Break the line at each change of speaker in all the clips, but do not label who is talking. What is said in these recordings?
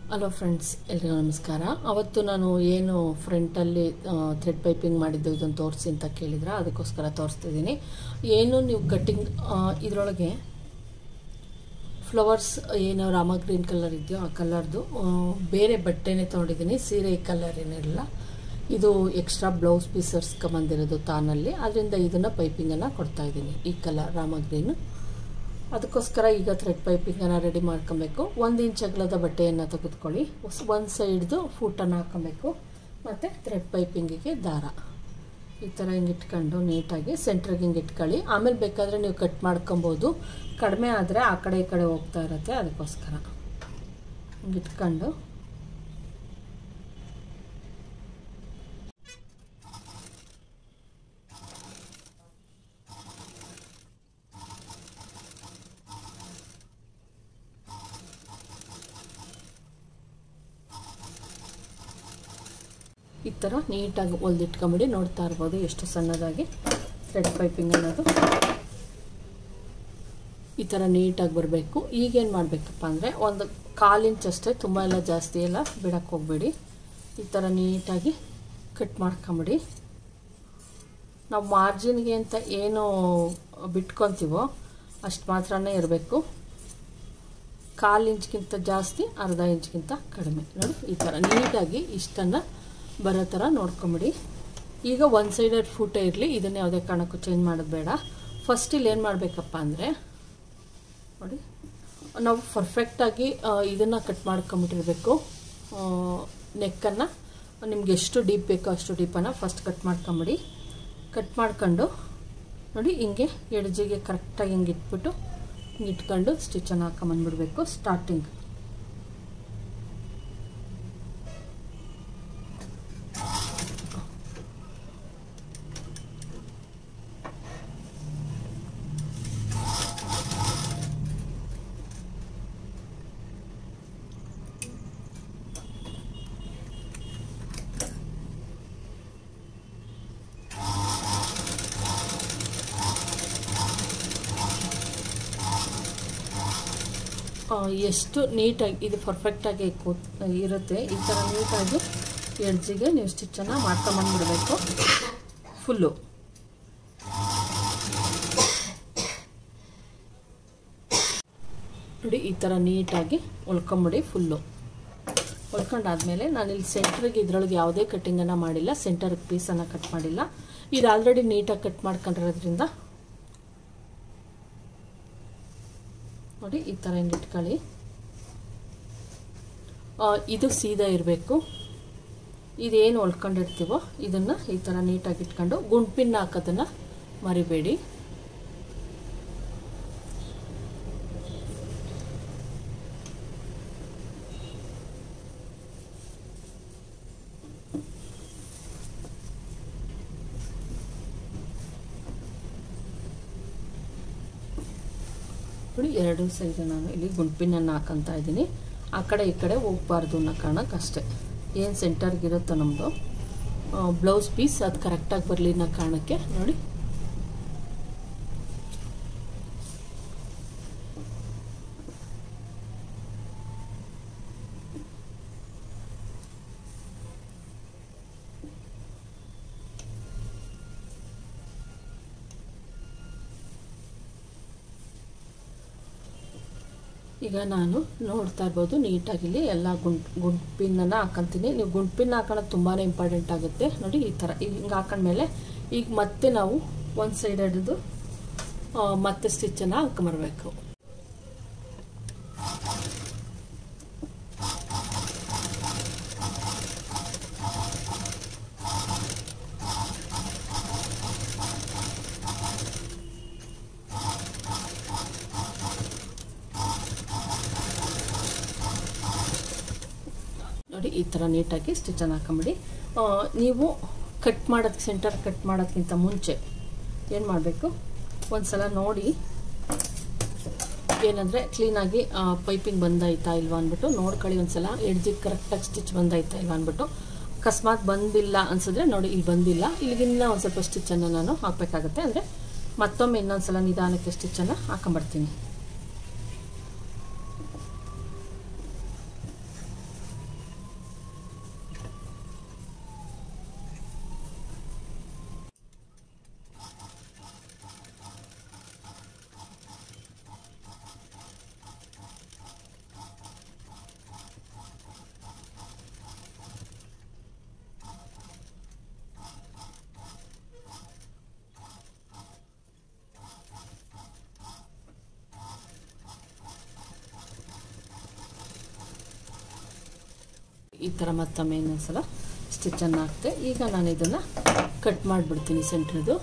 hello friends ಎಲ್ರಿಗೂ ನಮಸ್ಕಾರ ಅವತ್ತು ನಾನು ಏನು ಫ್ರಂಟಲ್ಲಿ ಥ್ರೆಡ್ ಪೈಪಿಂಗ್ ಮಾಡಿದ್ದು ಇದನ್ನು ತೋರಿಸಿ ಅಂತ ಕೇಳಿದ್ರೆ ಅದಕ್ಕೋಸ್ಕರ ತೋರಿಸ್ತಿದ್ದೀನಿ ಏನು ನೀವು ಕಟ್ಟಿಂಗ್ ಇದರೊಳಗೆ ಫ್ಲವರ್ಸ್ ಏನು ರಾಮ ಗ್ರೀನ್ ಕಲರ್ ಇದೆಯೋ ಆ ಕಲರ್ದು ಬೇರೆ ಬಟ್ಟೆನೇ ತೊಗೊಂಡಿದ್ದೀನಿ ಸೀರೆ ಕಲರ್ ಏನಿರಲ್ಲ ಇದು ಎಕ್ಸ್ಟ್ರಾ ಬ್ಲೌಸ್ ಪೀಸ್ ಬಂದಿರೋದು ತಾನಲ್ಲಿ ಅದರಿಂದ ಇದನ್ನು ಪೈಪಿಂಗನ್ನು ಕೊಡ್ತಾ ಇದ್ದೀನಿ ಈ ಕಲರ್ ರಾಮ ಗ್ರೀನು ಅದಕ್ಕೋಸ್ಕರ ಈಗ ಥ್ರೆಡ್ ಪೈಪಿಂಗನ್ನು ರೆಡಿ ಮಾಡ್ಕೊಬೇಕು ಒಂದು ಇಂಚ್ ಅಗಲದ ಬಟ್ಟೆಯನ್ನು ತೆಗೆದುಕೊಳ್ಳಿ ಒಂದು ಸೈಡ್ದು ಫೂಟನ್ನು ಹಾಕೊಬೇಕು ಮತ್ತು ಥ್ರೆಡ್ ಪೈಪಿಂಗಿಗೆ ದಾರ ಈ ಥರ ಹಿಂಗೆ ಇಟ್ಕೊಂಡು ನೀಟಾಗಿ ಸೆಂಟ್ರಿಗೆ ಹಿಂಗೆ ಇಟ್ಕೊಳ್ಳಿ ಆಮೇಲೆ ಬೇಕಾದರೆ ನೀವು ಕಟ್ ಮಾಡ್ಕೊಬೋದು ಕಡಿಮೆ ಆದರೆ ಆ ಕಡೆ ಈ ಕಡೆ ಹೋಗ್ತಾ ಇರುತ್ತೆ ಅದಕ್ಕೋಸ್ಕರ ಹಿಂಗೆ ಇಟ್ಕೊಂಡು ಈ ಥರ ನೀಟಾಗಿ ಹೊಲ್ದಿಟ್ಕೊಂಬಿಡಿ ನೋಡ್ತಾ ಇರ್ಬೋದು ಎಷ್ಟು ಸಣ್ಣದಾಗಿ ಥ್ರೆಡ್ ಪೈಪಿಂಗ್ ಅನ್ನೋದು ಈ ಥರ ನೀಟಾಗಿ ಬರಬೇಕು ಈಗೇನು ಮಾಡಬೇಕಪ್ಪ ಅಂದರೆ ಒಂದು ಕಾಲು ಇಂಚ್ ಅಷ್ಟೇ ತುಂಬ ಎಲ್ಲ ಜಾಸ್ತಿ ಎಲ್ಲ ಬಿಡಕ್ಕೆ ಹೋಗ್ಬೇಡಿ ಈ ಥರ ನೀಟಾಗಿ ಕಟ್ ಮಾಡ್ಕೊಂಬಿಡಿ ನಾವು ಮಾರ್ಜಿನ್ಗೆ ಅಂತ ಏನು ಬಿಟ್ಕೊತೀವೋ ಅಷ್ಟು ಮಾತ್ರನೇ ಇರಬೇಕು ಕಾಲು ಇಂಚ್ಗಿಂತ ಜಾಸ್ತಿ ಅರ್ಧ ಇಂಚ್ಗಿಂತ ಕಡಿಮೆ ನೋಡಿ ಈ ಥರ ನೀಟಾಗಿ ಇಷ್ಟನ್ನು ಬರೋ ಥರ ನೋಡ್ಕೊಂಬಿಡಿ ಈಗ ಒನ್ ಸೈಡೆಡ್ ಫೂಟೇ ಇರಲಿ ಇದನ್ನು ಯಾವುದೇ ಕಾರಣಕ್ಕೂ ಚೇಂಜ್ ಮಾಡೋದು ಬೇಡ ಫಸ್ಟ್ ಇಲ್ಲಿ ಏನು ಮಾಡಬೇಕಪ್ಪ ಅಂದರೆ ನೋಡಿ ನಾವು ಪರ್ಫೆಕ್ಟಾಗಿ ಇದನ್ನು ಕಟ್ ಮಾಡ್ಕೊಂಬಿಟ್ಟಿರಬೇಕು ನೆಕ್ಕನ್ನು ನಿಮ್ಗೆ ಎಷ್ಟು ಡೀಪ್ ಬೇಕೋ ಅಷ್ಟು ಡೀಪನ್ನು ಫಸ್ಟ್ ಕಟ್ ಮಾಡ್ಕೊಂಬಿಡಿ ಕಟ್ ಮಾಡ್ಕೊಂಡು ನೋಡಿ ಹಿಂಗೆ ಎಡ್ಜಿಗೆ ಕರೆಕ್ಟಾಗಿ ಹಿಂಗೆ ಇಟ್ಬಿಟ್ಟು ಹಿಂಗೆ ಇಟ್ಕೊಂಡು ಸ್ಟಿಚನ್ನು ಹಾಕೊಂಬಂದ್ಬಿಡ್ಬೇಕು ಸ್ಟಾರ್ಟಿಂಗ್ ಎಷ್ಟು ನೀಟಾಗಿ ಇದು ಪರ್ಫೆಕ್ಟಾಗಿ ಕೂತ್ ಇರುತ್ತೆ ಈ ಥರ ನೀಟಾಗಿ ಎಡ್ಜಿಗೆ ನೀವು ಸ್ಟಿಚ್ಚನ್ನು ಮಾಡ್ಕೊಂಬಂದ್ಬಿಡಬೇಕು ಫುಲ್ಲು ನೋಡಿ ಈ ಥರ ನೀಟಾಗಿ ಹೊಲ್ಕೊಂಬಿಡಿ ಫುಲ್ಲು ಹೊಲ್ಕೊಂಡಾದ್ಮೇಲೆ ನಾನಿಲ್ಲಿ ಸೆಂಟ್ರಿಗೆ ಇದ್ರೊಳಗೆ ಯಾವುದೇ ಕಟ್ಟಿಂಗನ್ನು ಮಾಡಿಲ್ಲ ಸೆಂಟರ್ಗೆ ಪೀಸನ್ನು ಕಟ್ ಮಾಡಿಲ್ಲ ಇದು ಆಲ್ರೆಡಿ ನೀಟಾಗಿ ಕಟ್ ಮಾಡ್ಕೊಂಡಿರೋದ್ರಿಂದ ನೋಡಿ ಈ ಥರ ಹಿಂಗೆ ಇಟ್ಕೊಳ್ಳಿ ಇದು ಸೀದಾ ಇರಬೇಕು ಇದೇನು ಹೊಲ್ಕೊಂಡಿರ್ತೀವೋ ಇದನ್ನು ಈ ಥರ ನೀಟಾಗಿ ಇಟ್ಕೊಂಡು ಗುಂಡ್ಪಿನ್ನ ಹಾಕೋದನ್ನು ಮರಿಬೇಡಿ ನೋಡಿ ಎರಡು ಸೈಡ್ ನಾನು ಇಲ್ಲಿ ಗುಂಪಿನನ್ನು ಹಾಕೊಂತ ಇದ್ದೀನಿ ಆ ಕಡೆ ಈ ಕಡೆ ಹೋಗ್ಬಾರ್ದು ಅನ್ನೋ ಕಾರಣಕ್ಕೆ ಅಷ್ಟೇ ಏನು ಸೆಂಟರ್ಗಿರುತ್ತೋ ನಮ್ಮದು ಬ್ಲೌಸ್ ಪೀಸ್ ಅದು ಕರೆಕ್ಟಾಗಿ ಬರಲಿ ಅನ್ನೋ ಕಾರಣಕ್ಕೆ ನೋಡಿ ಈಗ ನಾನು ನೋಡ್ತಾ ಇರ್ಬೋದು ನೀಟಾಗಿಲ್ಲಿ ಎಲ್ಲ ಗುಂಡ್ ಗುಂಡ್ಪಿನ್ನನ್ನು ಹಾಕೊಂತೀನಿ ನೀವು ಗುಂಡ್ಪಿನ್ ಹಾಕೋಣದು ತುಂಬಾ ಇಂಪಾರ್ಟೆಂಟ್ ಆಗುತ್ತೆ ನೋಡಿ ಈ ಥರ ಈಗ ಹಿಂಗೆ ಹಾಕೊಂಡ್ಮೇಲೆ ಈಗ ಮತ್ತೆ ನಾವು ಒಂದು ಸೈಡ್ ಹಿಡಿದು ಮತ್ತೆ ಸ್ಟಿಚ್ಚನ್ನು ಹಾಕೊಂಬರ್ಬೇಕು ನೋಡಿ ಈ ಥರ ನೀಟಾಗಿ ಸ್ಟಿಚನ್ನು ಹಾಕೊಂಬಿಡಿ ನೀವು ಕಟ್ ಮಾಡೋದಕ್ಕೆ ಸೆಂಟರ್ ಕಟ್ ಮಾಡೋದಕ್ಕಿಂತ ಮುಂಚೆ ಏನು ಮಾಡಬೇಕು ಒಂದು ಸಲ ನೋಡಿ ಏನಂದರೆ ಕ್ಲೀನಾಗಿ ಪೈಪಿಂಗ್ ಬಂದಾಯ್ತಾ ಇಲ್ವಾ ಅಂದ್ಬಿಟ್ಟು ನೋಡ್ಕೊಳ್ಳಿ ಒಂದು ಸಲ ಎಡ್ಜಿಗೆ ಕರೆಕ್ಟಾಗಿ ಸ್ಟಿಚ್ ಬಂದಾಯ್ತಾ ಇಲ್ವಾ ಅಂದ್ಬಿಟ್ಟು ಅಕಸ್ಮಾತ್ ಬಂದಿಲ್ಲ ಅನ್ಸಿದ್ರೆ ನೋಡಿ ಇಲ್ಲಿ ಬಂದಿಲ್ಲ ಇಲ್ಲಿಗಿನ್ನ ಒಂದು ಸ್ವಲ್ಪ ಸ್ಟಿಚ್ಚನ್ನು ನಾನು ಹಾಕಬೇಕಾಗತ್ತೆ ಅಂದರೆ ಮತ್ತೊಮ್ಮೆ ಇನ್ನೊಂದು ಸಲ ನಿಧಾನಕ್ಕೆ ಸ್ಟಿಚ್ಚನ್ನು ಹಾಕೊಂಬರ್ತೀನಿ ಈ ಥರ ಮತ್ತೊಮ್ಮೆ ಇನ್ನೊಂದ್ಸಲ ಸ್ಟಿಚ್ಚನ್ನು ಹಾಕ್ತೆ ಈಗ ನಾನು ಇದನ್ನು ಕಟ್ ಮಾಡಿಬಿಡ್ತೀನಿ ಸೆಂಟ್ರದು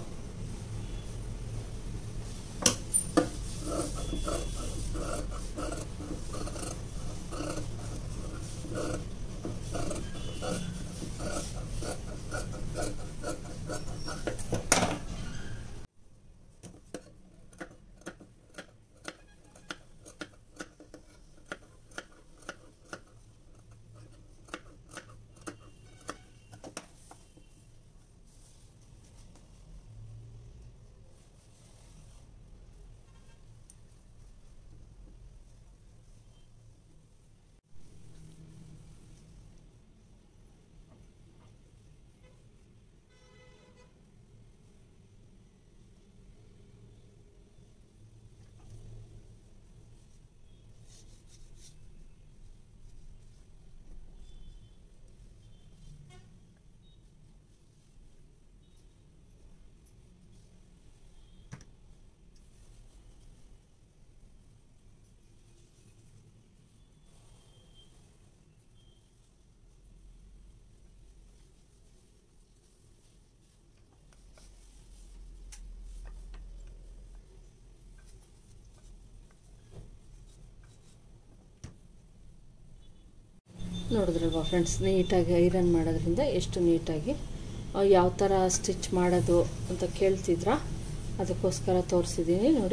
ನೋಡಿದ್ರಲ್ವಾ ಫ್ರೆಂಡ್ಸ್ ನೀಟಾಗಿ ಐರನ್ ಮಾಡೋದ್ರಿಂದ ಎಷ್ಟು ನೀಟಾಗಿ ಯಾವ ಥರ ಸ್ಟಿಚ್ ಮಾಡೋದು ಅಂತ ಕೇಳ್ತಿದ್ರಾ ಅದಕ್ಕೋಸ್ಕರ ತೋರಿಸಿದ್ದೀನಿ ನೋಡಿ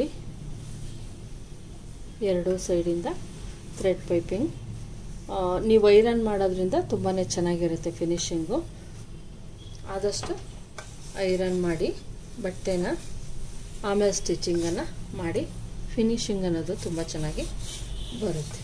ಎರಡು ಸೈಡಿಂದ ಥ್ರೆಡ್ ಪೈಪಿಂಗ್ ನೀವು ಐರನ್ ಮಾಡೋದ್ರಿಂದ ತುಂಬಾ ಚೆನ್ನಾಗಿರುತ್ತೆ ಫಿನಿಶಿಂಗು ಆದಷ್ಟು ಐರನ್ ಮಾಡಿ ಬಟ್ಟೆನ ಆಮೇಲೆ ಸ್ಟಿಚಿಂಗನ್ನು ಮಾಡಿ ಫಿನಿಶಿಂಗ್ ಅನ್ನೋದು ತುಂಬ ಚೆನ್ನಾಗಿ ಬರುತ್ತೆ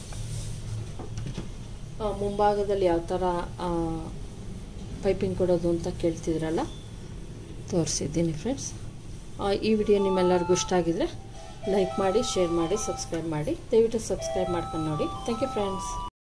ಮುಂಭಾಗದಲ್ಲಿ ಯಾವ ಥರ ಪೈಪಿಂಗ್ ಕೊಡೋದು ಅಂತ ಕೇಳ್ತಿದ್ರಲ್ಲ ತೋರಿಸಿದ್ದೀನಿ ಫ್ರೆಂಡ್ಸ್ ಈ ವಿಡಿಯೋ ನಿಮ್ಮೆಲ್ಲರಿಗೂ ಇಷ್ಟ ಆಗಿದರೆ ಲೈಕ್ ಮಾಡಿ ಶೇರ್ ಮಾಡಿ ಸಬ್ಸ್ಕ್ರೈಬ್ ಮಾಡಿ ದಯವಿಟ್ಟು ಸಬ್ಸ್ಕ್ರೈಬ್ ಮಾಡ್ಕೊಂಡು ನೋಡಿ ಥ್ಯಾಂಕ್ ಯು ಫ್ರೆಂಡ್ಸ್